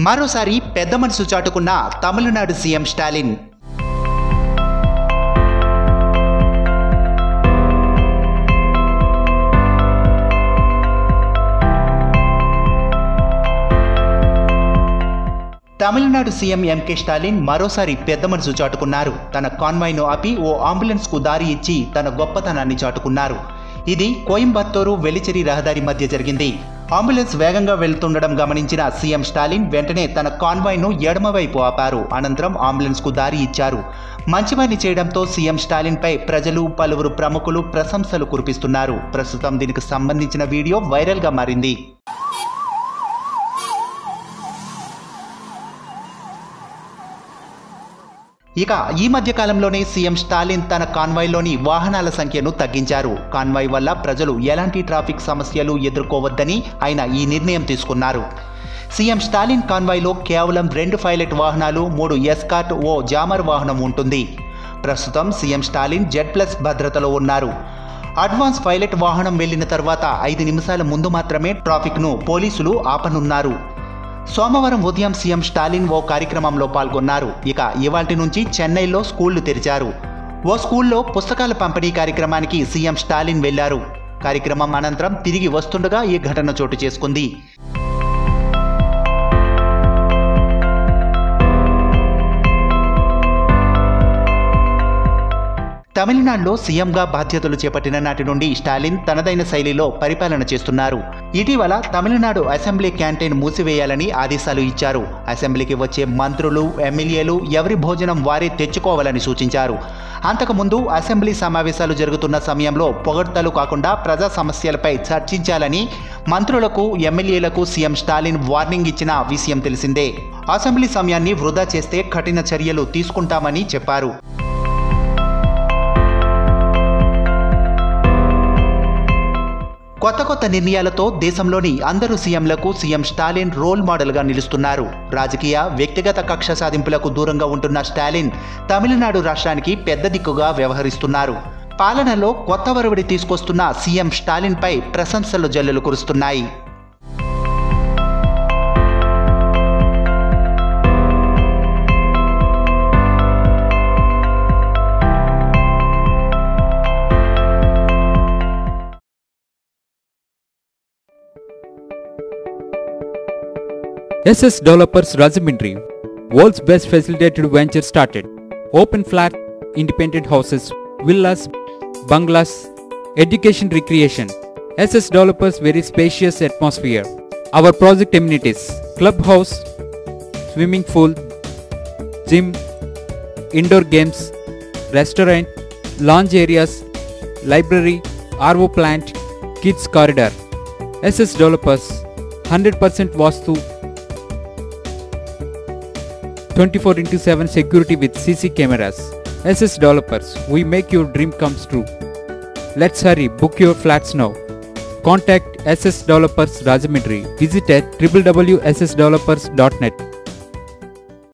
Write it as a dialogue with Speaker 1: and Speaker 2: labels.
Speaker 1: మరోసారి పెద్ద మనసు చాటుకున్న Tamil Nadu CM Stalin Tamil Nadu CM MK Stalin మరోసారి పెద్ద మనసు చాటుకున్నారు తన కాన్వాయ్ను ఆపి ఓ అంబులెన్స్కు దారి ఇచ్చి తన గొప్పతనాన్ని చాటుకున్నారు ఇది కోయంబత్తూరు వెలిచెరి రహదారి మధ్య జరిగింది అంబులెన్స్ వేగంగా వెళ్తుండడం గమనించిన సీఎం స్టాలిన్ వెంటనే తన కాన్వాయ్ను ఎడమవైపు ఆపారు అనంతరం అంబులెన్స్కు దారి ఇచ్చారు మంచి పని చేయడంతో సీఎం స్టాలిన్పై ప్రజలు పలువురు ప్రముఖులు ప్రశంసలు కురిపిస్తున్నారు ప్రస్తుతం దీనికి సంబంధించిన వీడియో వైరల్గా మారింది ఇక ఈ మధ్య కాలంలోనే సీఎం స్టాలిన్ తన కాన్వాయ్లోని వాహనాల సంఖ్యను తగ్గించారు కాన్వాయ్ వల్ల ప్రజలు ఎలాంటి ట్రాఫిక్ సమస్యలు ఎదుర్కోవద్దని ఆయన ఈ నిర్ణయం తీసుకున్నారు సీఎం స్టాలిన్ కాన్వాయ్లో కేవలం రెండు పైలట్ వాహనాలు మూడు ఎస్కాట్ ఓ జామర్ వాహనం ఉంటుంది ప్రస్తుతం సీఎం స్టాలిన్ జెడ్ ప్లస్ భద్రతలో ఉన్నారు అడ్వాన్స్ పైలట్ వాహనం వెళ్లిన తర్వాత ఐదు నిమిషాల ముందు మాత్రమే ట్రాఫిక్ను పోలీసులు ఆపనున్నారు సోమవారం ఉదయం సీఎం స్టాలిన్ ఓ కార్యక్రమంలో పాల్గొన్నారు ఇక ఇవాల్టి నుంచి చెన్నైలో స్కూళ్లు తెరిచారు ఓ స్కూల్లో పుస్తకాల పంపిణీ కార్యక్రమానికి సీఎం స్టాలిన్ వెళ్లారు కార్యక్రమం అనంతరం తిరిగి వస్తుండగా ఈ ఘటన చోటు చేసుకుంది తమిళనాడులో సీఎంగా బాధ్యతలు చేపట్టిన నాటి నుండి స్టాలిన్ తనదైన శైలిలో పరిపాలన చేస్తున్నారు ఇటీవల తమిళనాడు అసెంబ్లీ క్యాంటీన్ మూసివేయాలని ఆదేశాలు ఇచ్చారు అసెంబ్లీకి వచ్చే మంత్రులు ఎమ్మెల్యేలు ఎవరి భోజనం వారే తెచ్చుకోవాలని సూచించారు అంతకుముందు అసెంబ్లీ సమావేశాలు జరుగుతున్న సమయంలో పొగడ్తలు కాకుండా ప్రజా సమస్యలపై చర్చించాలని మంత్రులకు ఎమ్మెల్యేలకు సీఎం స్టాలిన్ వార్నింగ్ ఇచ్చిన విషయం తెలిసిందే అసెంబ్లీ సమయాన్ని వృధా చేస్తే కఠిన చర్యలు తీసుకుంటామని చెప్పారు కొత్త కొత్త నిర్ణయాలతో దేశంలోని అందరు సీఎంలకు సీఎం స్టాలిన్ రోల్ మోడల్గా నిలుస్తున్నారు రాజకీయ వ్యక్తిగత కక్ష సాధింపులకు దూరంగా ఉంటున్న స్టాలిన్ తమిళనాడు రాష్ట్రానికి పెద్ద దిక్కుగా వ్యవహరిస్తున్నారు పాలనలో కొత్త వరవడి తీసుకొస్తున్న సీఎం స్టాలిన్పై ప్రశంసలు జల్లులు కురుస్తున్నాయి
Speaker 2: SS Developers Rajamindri, world's best facilitated venture started. Open flat, independent houses, villas, bungalows, education recreation. SS Developers very spacious atmosphere. Our project amenities, clubhouse, swimming pool, gym, indoor games, restaurant, lounge areas, library, RO plant, kids corridor. SS Developers 100% Vastu 24 into 7 security with CC cameras. SS Developers, we make your dream comes true. Let's hurry, book your flats now. Contact SS Developers Rajamindri. Visit at www.ssdevelopers.net.